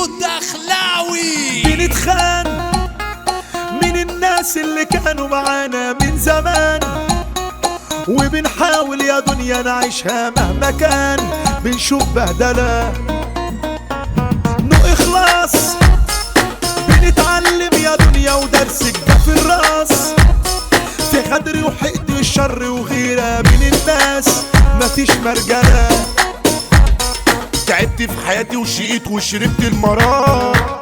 دخلاوي بنتخان من الناس اللي كانوا معانا من زمان وبنحاول يا دنيا نعيشها مهما كان بنشوف بهدلة نو إخلاص بنتعلم يا دنيا ودرسك ده في الراس في غدر وحقد الشر وغيرة من الناس مفيش مرجلة تعبت في حياتي وشقيت وشربت المرار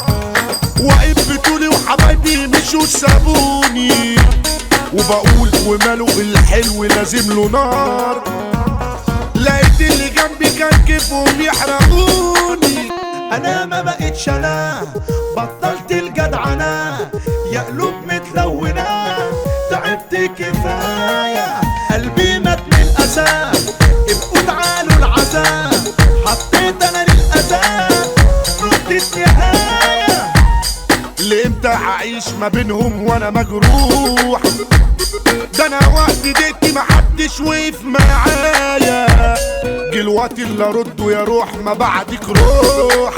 واقف بطولي وحبايبي مشوا سابوني وبقول وماله الحلو لازم له نار لقيت اللي جنبي كان كيفهم يحرقوني انا ما بقتش انا بطلت الجدعنة يا قلوب متلونة تعبت كفاية قلبي مات من الأسى ابقوا تعالوا العذاب حطيت انا للأذى ردت نهاية لامتى هعيش ما بينهم وانا مجروح ده انا وقت دقتي محدش وقف معايا جه الوقت اللي ارده يا روح ما بعدك روح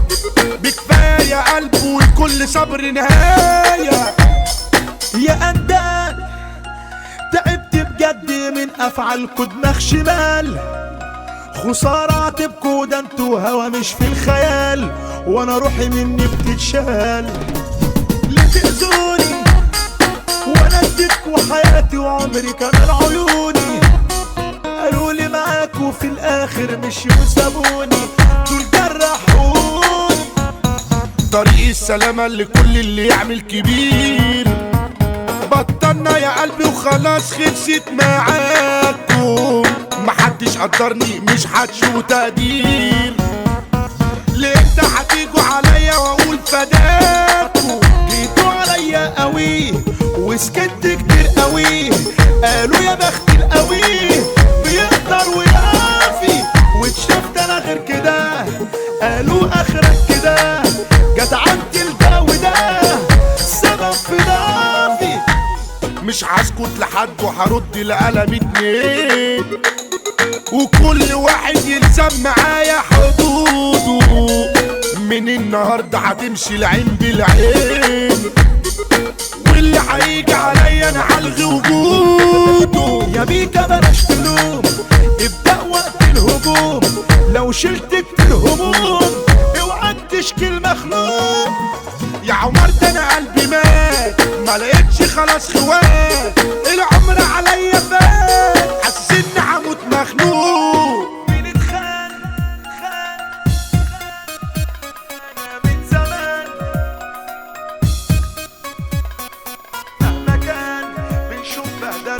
بكفايه قلب والكل صبر نهايه يا أندال تعبت بجد من أفعالكوا دماغ شمال خسارة عاتبكوا ده انتوا هوا مش في الخيال وانا روحي مني بتتشال ليه تأذوني وانا اديتكوا حياتي وعمري كمان عيوني قالوا لي معاكوا في الاخر مش وسابوني دول جرحوني طريق السلامة لكل اللي يعمل كبير بطلنا يا قلبي وخلاص خلصت معاكم محدش قدرني مش هتشوفوا تقدير ليه انت هتيجوا عليا واقول فداكوا جيتوا عليا قوي وسكت كتير قوي قالوا يا بخت القوي بيقدر ويعافي واتشفت انا غير كده قالوا اخرك كده جدعنت الدا وده سبب في ضعفي مش هسكت لحد وهرد لقلم اتنين وكل واحد يلزم معايا حدوده من النهارده هتمشي العين بالعين واللي هيجي عليا انا هلغي وجوده يا بيكا بلاش تلوم ابدأ وقت الهجوم لو شلت كتير هموم اوعى تشكي المخلوق يا عمر ده انا قلبي مات ما لقيتش خلاص خوات العمر عليا فات حاسس اني هموت مخنوق بنتخان خان خان من زمان مهما كان بنشوف بهدلة